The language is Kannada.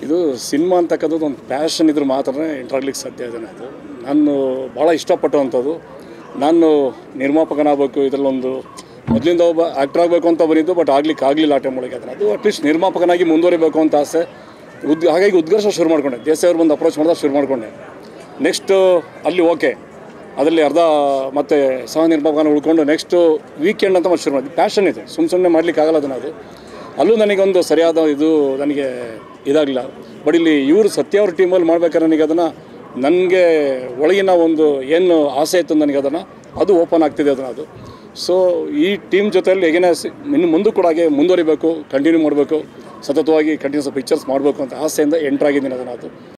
ಇದು ಸಿನಿಮಾ ಅಂತಕ್ಕಂಥದ್ದು ಒಂದು ಪ್ಯಾಷನ್ ಇದ್ರೆ ಮಾತ್ರ ಎಂಟ್ರಾಗ್ಲಿಕ್ಕೆ ಸಾಧ್ಯ ಇದೆ ಅದು ನಾನು ಭಾಳ ಇಷ್ಟಪಟ್ಟುವಂಥದ್ದು ನಾನು ನಿರ್ಮಾಪಕನಾಗಬೇಕು ಇದರಲ್ಲೊಂದು ಮೊದಲಿಂದ ಒಬ್ಬ ಆ್ಯಕ್ಟರ್ ಆಗಬೇಕು ಅಂತ ಬಂದಿದ್ದು ಬಟ್ ಆಗ್ಲಿಕ್ಕೆ ಆಗಲಿಲ್ಲ ಆ ಟೈಮ್ ಒಳಗೆ ಅದನ್ನು ಅದು ಅಟ್ಲೀಸ್ಟ್ ನಿರ್ಮಾಪಕನಾಗಿ ಮುಂದುವರಿಬೇಕು ಅಂತ ಆಸೆ ಉದ್ ಹಾಗಾಗಿ ಉದ್ಘರ್ಷ ಶುರು ಮಾಡಿಕೊಂಡೆ ದೇಸಾಯಿ ಅವ್ರು ಬಂದು ಅಪ್ರೋಚ್ ಮಾಡಿದಾಗ ಶುರು ಮಾಡಿಕೊಂಡೆ ನೆಕ್ಸ್ಟು ಅಲ್ಲಿ ಓಕೆ ಅದರಲ್ಲಿ ಅರ್ಧ ಮತ್ತೆ ಸಹ ನಿರ್ಮಾಪಕನ ಉಳ್ಕೊಂಡು ನೆಕ್ಸ್ಟು ವೀಕೆಂಡ್ ಅಂತ ಮತ್ತೆ ಶುರು ಮಾಡಿದ್ವಿ ಪ್ಯಾಷನ್ ಇದೆ ಸುಮ್ಮ ಸುಮ್ಮನೆ ಮಾಡ್ಲಿಕ್ಕೆ ಆಗಲ್ಲ ಅದನ್ನು ಅದು ಅಲ್ಲೂ ನನಗೊಂದು ಸರಿಯಾದ ಇದು ನನಗೆ ಇದಾಗಲಿಲ್ಲ ಬಟ್ ಇಲ್ಲಿ ಇವರು ಸತ್ಯ ಅವ್ರ ಟೀಮಲ್ಲಿ ಮಾಡ್ಬೇಕಾದ್ರೆ ನನಗೆ ಅದನ್ನು ನನಗೆ ಒಳಗಿನ ಒಂದು ಏನು ಆಸೆ ಇತ್ತು ನನಗೆ ಅದನ್ನು ಅದು ಓಪನ್ ಆಗ್ತಿದೆ ಅದನ್ನು ಅದು ಸೊ ಈ ಟೀಮ್ ಜೊತೆಯಲ್ಲಿ ಹೇಗೇನೆ ಸಿ- ಇನ್ನು ಮುಂದೆ ಕೂಡ ಹಾಗೆ ಮುಂದುವರಿಬೇಕು ಕಂಟಿನ್ಯೂ ಮಾಡಬೇಕು ಸತತವಾಗಿ ಕಂಟಿನ್ಯೂಸ್ ಪಿಕ್ಚರ್ಸ್ ಮಾಡಬೇಕು ಅಂತ ಆಸೆಯಿಂದ ಎಂಟ್ರಾಗಿದ್ದೀನಿ ಅದನ್ನು ಅದು